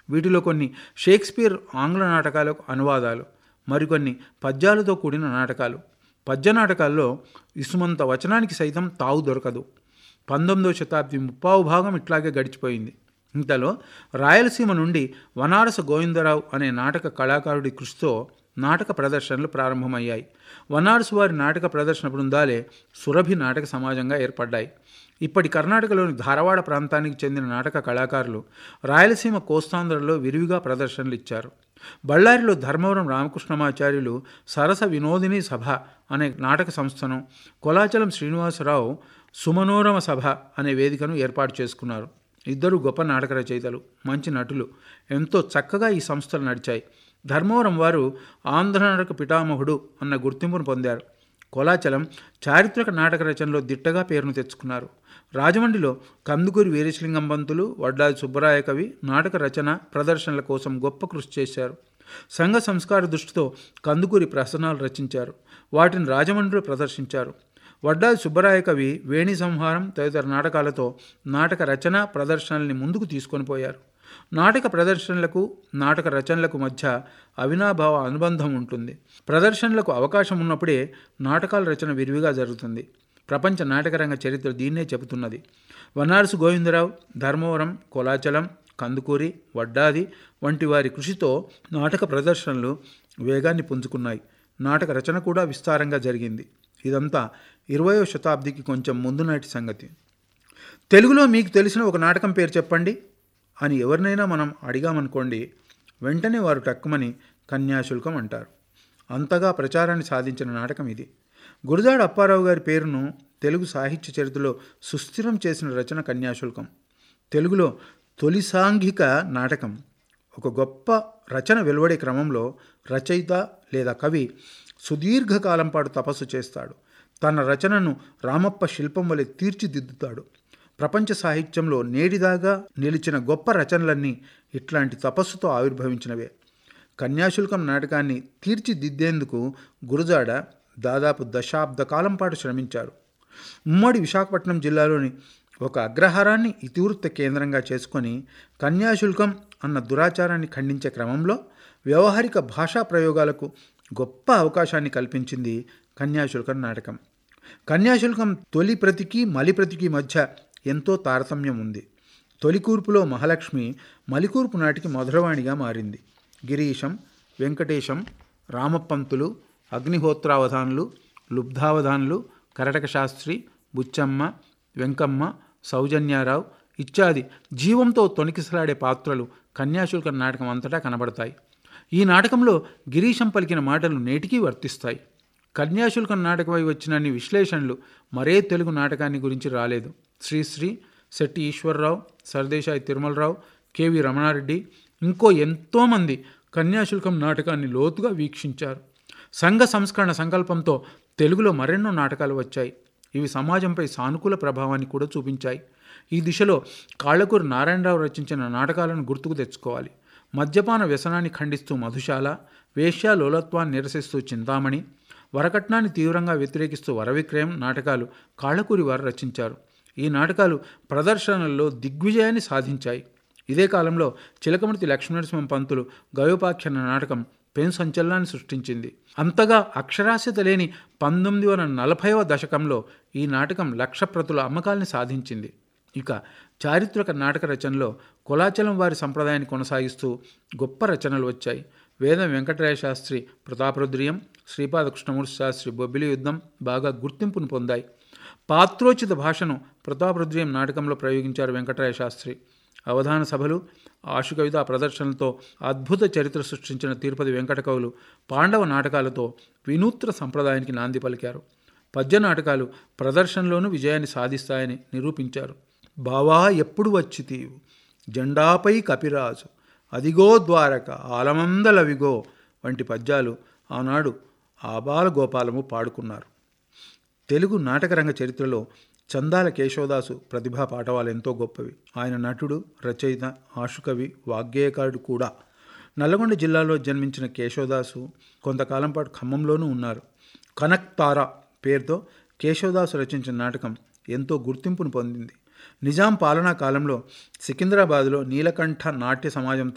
వీటిలో కొన్ని షేక్స్పియర్ ఆంగ్ల నాటకాలకు అనువాదాలు మరికొన్ని పద్యాలతో కూడిన నాటకాలు పద్య నాటకాల్లో ఇసుమంత వచనానికి సైతం తావు దొరకదు పంతొమ్మిదవ శతాబ్ది ముప్పావు భాగం ఇట్లాగే గడిచిపోయింది ఇంతలో రాయలసీమ నుండి వనారస గోవిందరావు అనే నాటక కళాకారుడి కృషితో నాటక ప్రదర్శనలు ప్రారంభమయ్యాయి వనారసు వారి నాటక ప్రదర్శన బృందాలే సురభి నాటక సమాజంగా ఏర్పడ్డాయి ఇప్పటి కర్ణాటకలోని ధారవాడ ప్రాంతానికి చెందిన నాటక కళాకారులు రాయలసీమ కోస్తాంధ్రలో విరివిగా ప్రదర్శనలు ఇచ్చారు బళ్ళారిలో ధర్మవరం రామకృష్ణమాచార్యులు సరస వినోదిని సభ అనే నాటక సంస్థను కొలాచలం శ్రీనివాసరావు సుమనోరమ సభ అనే వేదికను ఏర్పాటు చేసుకున్నారు ఇద్దరు గొప్ప నాటక రచయితలు మంచి నటులు ఎంతో చక్కగా ఈ సంస్థలు నడిచాయి ధర్మవరం వారు ఆంధ్ర నాటక పితామహుడు అన్న గుర్తింపును పొందారు కోలాచలం చారిత్రక నాటక రచనలో దిట్టగా పేరును తెచ్చుకున్నారు రాజమండ్రిలో కందుకూరి వీరేశలింగం పంతులు వడ్డాది సుబ్బరాయ కవి నాటక రచన ప్రదర్శనల కోసం గొప్ప కృషి చేశారు సంఘ సంస్కార దృష్టితో కందుకూరి ప్రసనాలు రచించారు వాటిని రాజమండ్రిలో ప్రదర్శించారు వడ్డాది సుబ్బరాయ కవి వేణి సంహారం తదితర నాటకాలతో నాటక రచన ప్రదర్శనల్ని ముందుకు తీసుకొని పోయారు నాటక ప్రదర్శనలకు నాటక రచనలకు మధ్య అవినాభావ అనుబంధం ఉంటుంది ప్రదర్శనలకు అవకాశం ఉన్నప్పుడే నాటకాల రచన విరివిగా జరుగుతుంది ప్రపంచ నాటకరంగ చరిత్ర దీన్నే చెబుతున్నది వనారసు గోవిందరావు ధర్మవరం కొలాచలం కందుకూరి వడ్డాది వంటి వారి కృషితో నాటక ప్రదర్శనలు వేగాన్ని పుంజుకున్నాయి నాటక రచన కూడా విస్తారంగా జరిగింది ఇదంతా ఇరవయో శతాబ్దికి కొంచెం ముందు నాటి సంగతి తెలుగులో మీకు తెలిసిన ఒక నాటకం పేరు చెప్పండి అని ఎవరినైనా మనం అడిగామనుకోండి వెంటనే వారు టక్కుమని కన్యాశుల్కం అంటారు అంతగా ప్రచారాన్ని సాధించిన నాటకం ఇది గురజాడ అప్పారావు గారి పేరును తెలుగు సాహిత్య చరిత్రలో సుస్థిరం చేసిన రచన కన్యాశుల్కం తెలుగులో తొలి సాంఘిక నాటకం ఒక గొప్ప రచన వెలువడే క్రమంలో రచయిత లేదా కవి సుదీర్ఘకాలం పాటు తపస్సు చేస్తాడు తన రచనను రామప్ప శిల్పం వలె తీర్చిదిద్దుతాడు ప్రపంచ సాహిత్యంలో నేటిదాగా నిలిచిన గొప్ప రచనలన్నీ ఇట్లాంటి తపస్సుతో ఆవిర్భవించినవే కన్యాశుల్కం నాటకాన్ని తీర్చిదిద్దేందుకు గురజాడ దాదాపు దశాబ్ద కాలం పాటు శ్రమించారు ఉమ్మడి విశాఖపట్నం జిల్లాలోని ఒక అగ్రహారాన్ని ఇతివృత్త కేంద్రంగా చేసుకొని కన్యాశుల్కం అన్న దురాచారాన్ని ఖండించే క్రమంలో వ్యవహారిక భాషా ప్రయోగాలకు గొప్ప అవకాశాన్ని కల్పించింది కన్యాశుల్కం నాటకం కన్యాశుల్కం తొలి ప్రతికి మలి ప్రతికి మధ్య ఎంతో తారతమ్యం ఉంది తొలికూర్పులో మహాలక్ష్మి మలికూర్పు నాటికి మధురవాణిగా మారింది గిరీశం వెంకటేశం రామపంతులు అగ్నిహోత్రావధానులు లుబ్ధావధానులు కరటక శాస్త్రి బుచ్చమ్మ వెంకమ్మ సౌజన్యారావు ఇత్యాది జీవంతో తొణికిసలాడే పాత్రలు కన్యాశుల్కం నాటకం అంతటా కనబడతాయి ఈ నాటకంలో గిరీశం పలికిన మాటలు నేటికీ వర్తిస్తాయి కన్యాశుల్కం నాటకమై వచ్చినన్ని విశ్లేషణలు మరే తెలుగు నాటకాన్ని గురించి రాలేదు శ్రీశ్రీ శెట్టి ఈశ్వరరావు సర్దేశాయి తిరుమలరావు కెవి రమణారెడ్డి ఇంకో ఎంతోమంది కన్యాశుల్కం నాటకాన్ని లోతుగా వీక్షించారు సంఘ సంస్కరణ సంకల్పంతో తెలుగులో మరెన్నో నాటకాలు వచ్చాయి ఇవి సమాజంపై సానుకూల ప్రభావాన్ని కూడా చూపించాయి ఈ దిశలో కాళ్ళకూరు నారాయణరావు రచించిన నాటకాలను గుర్తుకు తెచ్చుకోవాలి మద్యపాన వ్యసనాన్ని ఖండిస్తూ మధుశాల వేశ్యా లోలత్వాన్ని నిరసిస్తూ చింతామణి వరకట్నాన్ని తీవ్రంగా వ్యతిరేకిస్తూ వరవిక్రయం నాటకాలు కాళ్ళకూరి వారు రచించారు ఈ నాటకాలు ప్రదర్శనల్లో దిగ్విజయాన్ని సాధించాయి ఇదే కాలంలో చిలకమూర్తి లక్ష్మీనరసింహం పంతులు గయోపాఖ్యాన నాటకం పెను సంచలనాన్ని సృష్టించింది అంతగా అక్షరాస్యత లేని పంతొమ్మిది వందల నలభైవ దశకంలో ఈ నాటకం లక్ష ప్రతుల అమ్మకాల్ని సాధించింది ఇక చారిత్రక నాటక రచనలో కొలాచలం వారి సంప్రదాయాన్ని కొనసాగిస్తూ గొప్ప రచనలు వచ్చాయి వేదం వెంకటరాయ శాస్త్రి ప్రతాపరుద్రియం శ్రీపాద కృష్ణమూర్తి శాస్త్రి బొబ్బిలి యుద్ధం బాగా గుర్తింపును పొందాయి పాత్రోచిత భాషను ప్రతాపరుద్రియం నాటకంలో ప్రయోగించారు వెంకటరాయ శాస్త్రి అవధాన సభలు ఆశుకవిత ప్రదర్శనలతో అద్భుత చరిత్ర సృష్టించిన తిరుపతి వెంకట కవులు పాండవ నాటకాలతో వినూత్న సంప్రదాయానికి నాంది పలికారు పద్య నాటకాలు ప్రదర్శనలోనూ విజయాన్ని సాధిస్తాయని నిరూపించారు బావా ఎప్పుడు వచ్చితీవు జెండాపై కపిరాజు అదిగో ద్వారక ఆలమందలవిగో వంటి పద్యాలు ఆనాడు ఆబాల గోపాలము పాడుకున్నారు తెలుగు నాటకరంగ చరిత్రలో చందాల కేశవదాసు ప్రతిభా పాఠవాలు ఎంతో గొప్పవి ఆయన నటుడు రచయిత ఆశుకవి వాగ్గేయకారుడు కూడా నల్లగొండ జిల్లాలో జన్మించిన కేశవదాసు కొంతకాలం పాటు ఖమ్మంలోనూ ఉన్నారు కనక్ తారా పేరుతో కేశవదాసు రచించిన నాటకం ఎంతో గుర్తింపును పొందింది నిజాం పాలనా కాలంలో సికింద్రాబాద్లో నీలకంఠ నాట్య సమాజంతో